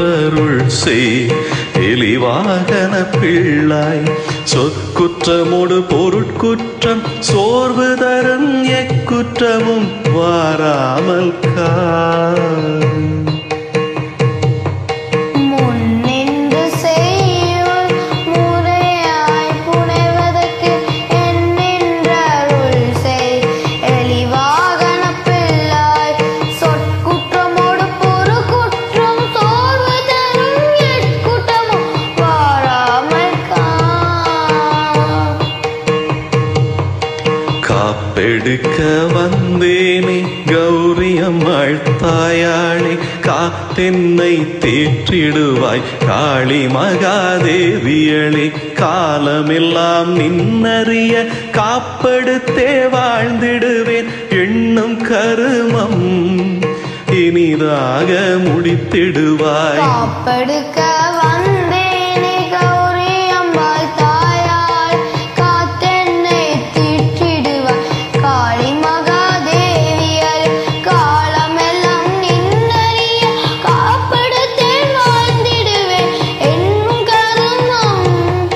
நின்றருள் செய் எலிவாகன பிள்ளாய் சொற்குற்றமோடு பொருட்குற்றம் சோர்வு தரும் எக்குற்றமும் வாராமல் காய் முன்னின்று செய்யுள் முறையாய் புனைவதற்கு எண்ணின்றருள் செய் எளிவாகன பிள்ளாய் சொற்குற்றமோடு பொறு குற்றம் சோர்வு தரும் எட்குற்றமும் வாராமல் கா காப்பெடுக்க வந்தேனே கௌரியம்மாள் தாயாளே காத்தென்னை தேற்றிடுவாய் காளி மகாதேவியளே காலமெல்லாம் நின்னறிய காப்படுத்தே வாழ்ந்திடுவேன் எண்ணும் கருமம் இனிதாக முடித்திடுவாய் காப்பெடுக்க வந்தேனே கௌரி அம்பாள் தாயாய் காத்தென்னை தீற்றிடுவாய் காளி மகாதேவியர் காலமெல்லாம் நின்னறிய காப்படுத்தேன் வாழ்ந்திடுவேன் என்னும் கருமம்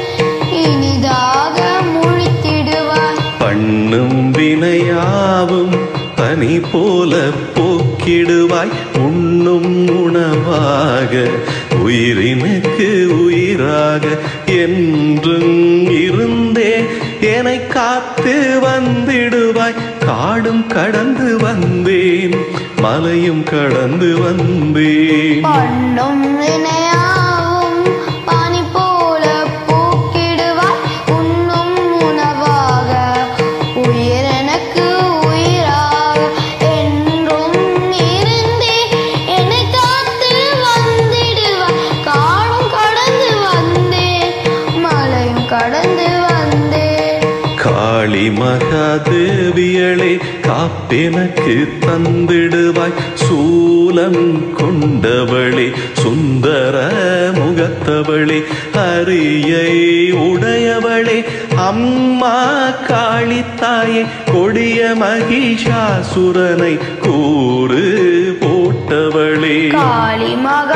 இனிதாக முழித்திடுவாய் பண்ணும் வினையாவும் பனி போல போக்கிடுவாய் உண்ணும் உணவாக உயிரினுக்கு உயிராக என்றும் இருந்தே என்னை காத்து வந்திடுவாய் காடும் கடந்து வந்தேன் மலையும் கடந்து வந்தேன் பண்ணும் வினையாவும் பனி போல போக்கிடுவாய் உண்ணும் உணவாக உயிர் எனக்கு உயிராக என்றும் இருந்தே என்னை காத்து வந்திடுவாய் காடும் கடந்து வந்தேன் மலையும் கடந்து வந்தேன் காளி மகாதேவியளே காப்பெனக்கு தந்திடுவாய் சூலம் கொண்டவளே சுந்தர முகத்தவளே அரியை உடையவளே அம்மா காளித்தாயே கொடிய மகிஷாசுரனை கூறு போட்டவளே காளி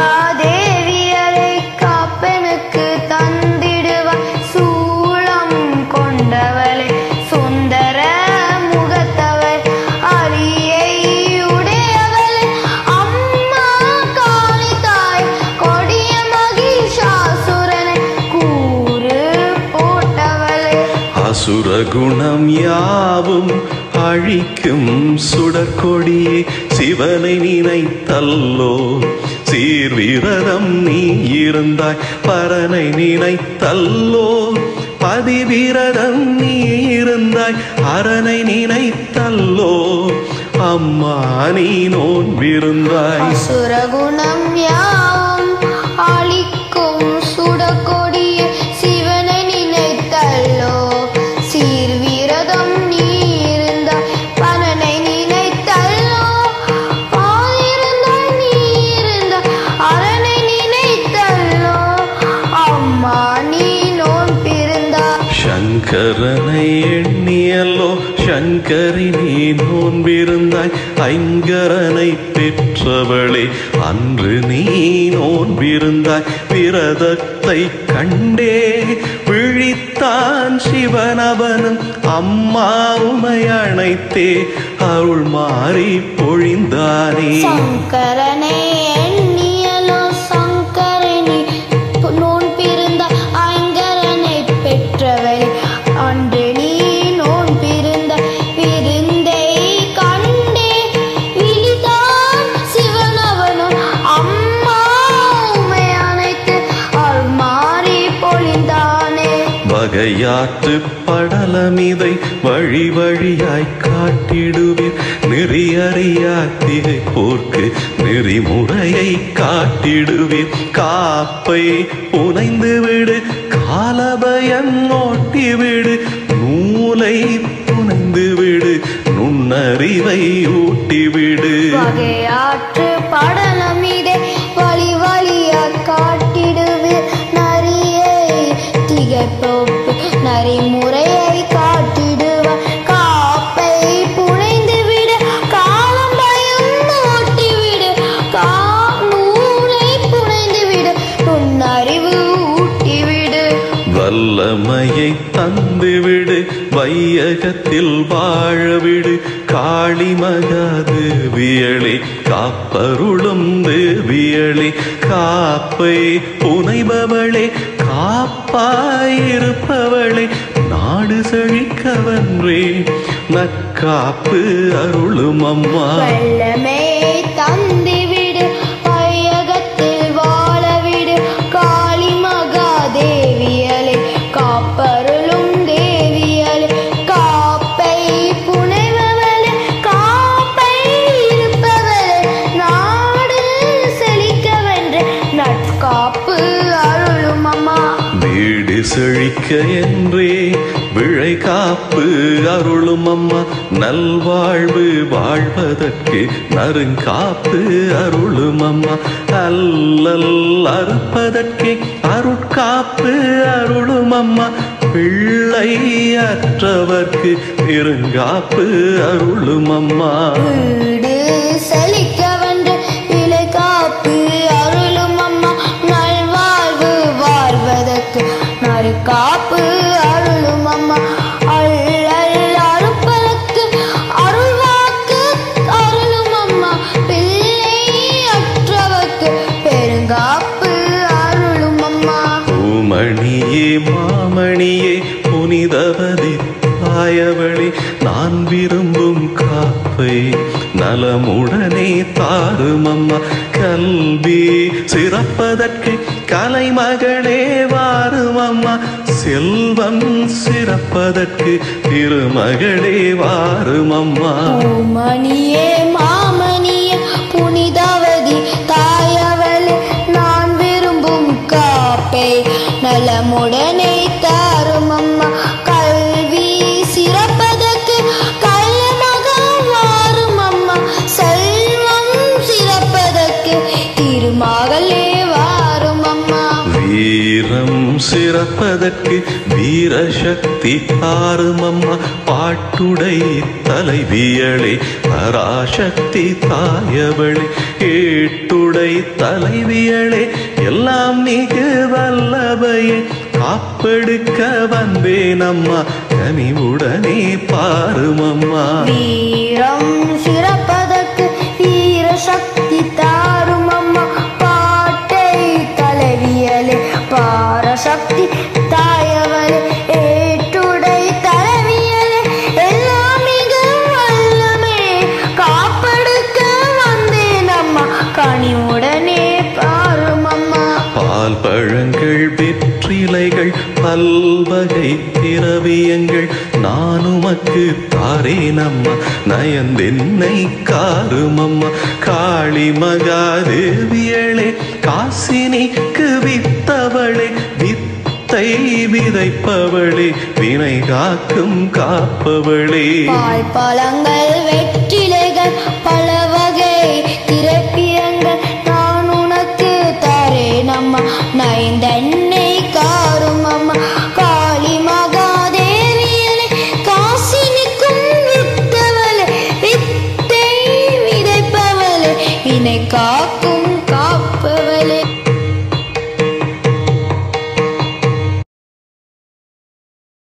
மகாதேவியரை காப்பெனுக்கு தந்திடுவாய் சூளம் கொண்டவளே சுந்தர முகத்தவள் அரியை உடையவளே அம்மா காளி தாய் கொடிய மகிஷாசுரனை கூறு போட்டவளே அசுரகுணம் யாவும் அழிக்கும் சுடற்கொடியே சிவனை நினைத்தல்லோ சீர்விரதம் நீ இருந்தாய் பரனை நினைத்தல்லோ பதிவிரதம் நீ இருந்தாய் அரணை நினைத்தல்லோ அம்மா நீ நோன்பிருந்தாய் அசுரகுணம் யாவும் அழிக்கும் சுடக்கொடிய சிவனை நினைத்தல்லோ சீர்விரதம் நீ இருந்தாய் பலனை நினைத்தல்லோ பாதிருந்தாய் நீ இருந்தாய் அரணை நினைத்தல்லோ அம்மா நீ நோன் பிறந்தாய் சங்கரனை எண்ணியல்லோ சங்கரி நீ நோன்பிருந்தாய் ஐங்கரனை பெற்றவளே அன்று நீ நோன்பிருந்தாய் விரதத்தை கண்டே விழித்தான் சிவனவனும் அம்மா உமை அணைத்தே அருள் மாறி பொழிந்தானே சங்கரனை எண்ணியலோ சங்கரனி நோன் பிறந்த ஐங்கரனை பெற்றவள் அன்று நீ நோன் பிறந்த பிறந்தை கண்டே விழிதான் சிவனவனும் அம்மா உமை அணைத்து அருள் மாறி பொழிந்தானே வகையாற்று படலமிதை வழி வழியாய் காட்டிடுவீர் நெறியறியா திகை போர்க்கு நெறிமுறையை காட்டிடுவீர் காப்பை புனைந்து விடு காலபயம் ஓட்டி விடு நூலை புனைந்து விடு நுண்ணறிவை ஊட்டி விடு வகையாற்று படலமிதை வழி வழியா காட்டிடுவே நரியை திகைப்போப்பு நரிமுறையை காட்டிடுவார் காப்பை புனைந்து விடு காலம் பயம் ஓட்டி விடு கா நூலை புனைந்து வல்லமையை தந்துவிடு வையகத்தில் வாழவிடு காளி மகாதேவியளே காப்பருளும் தேவியளே காப்பை புனைபவளே காப்பாயிருப்பவளே நாடு செழிக்கவன்றே நக்காப்பு அருளும் அம்மா வல்லமே தந்துவிடு பையகத்தில் வாழவிடு காளி மகாதேவியலே காப்பருளும் தேவியலே காப்பை புனைபவளே காப்பை இருப்பவளே நாடு செழிக்கவென்று நட்காப்பு அருளும் அம்மா வீடு செழிக்க என்றே விழை காப்பு அருளும் அம்மா நல்வாழ்வு வாழ்வதற்கு நறுங்காப்பு அருளும் அம்மா அல்லல் அறுப்பதற்கே அருட்காப்பு அருளும் அம்மா பிள்ளை அற்றவர்க்கு பெருங்காப்பு அருளும் அம்மா வீடு செழிக்கவென்று இலை காப்பு அருளும் அம்மா நல்வாழ்வு வாழ்வதற்கு நறுக்காப்பு அருளும் அம்மா அள்ளல் அறுப்பதற்கு அருள்வாக்கு அருளும் அம்மா பிள்ளை அற்றவர்க்கு பெருங்காப்பு அருளும் அம்மா பூமணியே மாமணியே புனிதவதி தாயவளே நான் விரும்பும் காப்பை நலமுடனே தாரும் அம்மா கல்வி சிறப்பதற்கு கலைமகளே வாரும் அம்மா செல்வம் சிறப்பதற்கு திருமகளே வாரும் அம்மா பூமணியே மாமணியே புனிதவதி தாயவளே நான் விரும்பும் காப்பை நலமுடனே தாரும் அம்மா கல்வி சிறப்பதற்கு கல்மகம் வாரும் அம்மா செல்வம் சிறப்பதற்கு திருமகளே வாரும் அம்மா வீரம் சிறப்பதற்கு வீரசக்தி தாரும் அம்மா பாட்டுடை தலைவியளே பராசக்தி தாயவளே ஏட்டுடை தலைவியளே எல்லாம் மிகு வல்லவையே காப்பெடுக்க வந்தேன் அம்மா கனிவுடனே பாரும் அம்மா வீரம் சிறப்பதற்கு வீர சக்தி தாரும் அம்மா பாட்டை தலைவியலே பாரசக்தி தாயவளே ஏற்றுடை தலைவியலே எல்லாம் மிக வல்லமே காப்பெடுக்க வந்தேன் அம்மா கனிவுடனே பாரும் அம்மா பால் பழங்கள் வெற்றிலைகள் பல்வகை திரவியங்கள் நான் உமக்கு தாரேன் அம்மா நயந்தென்னை காரும் அம்மா காளி மகாதேவியளே காசினிக்கு வித்தவளே வித்தை விதைப்பவளே வினை காக்கும் காப்பவளே பால் பழங்கள் வெற்றிலைகள் பல வகை திரைப்பியங்கள் நான் உனக்கு தரேன் அம்மா நைந்தன்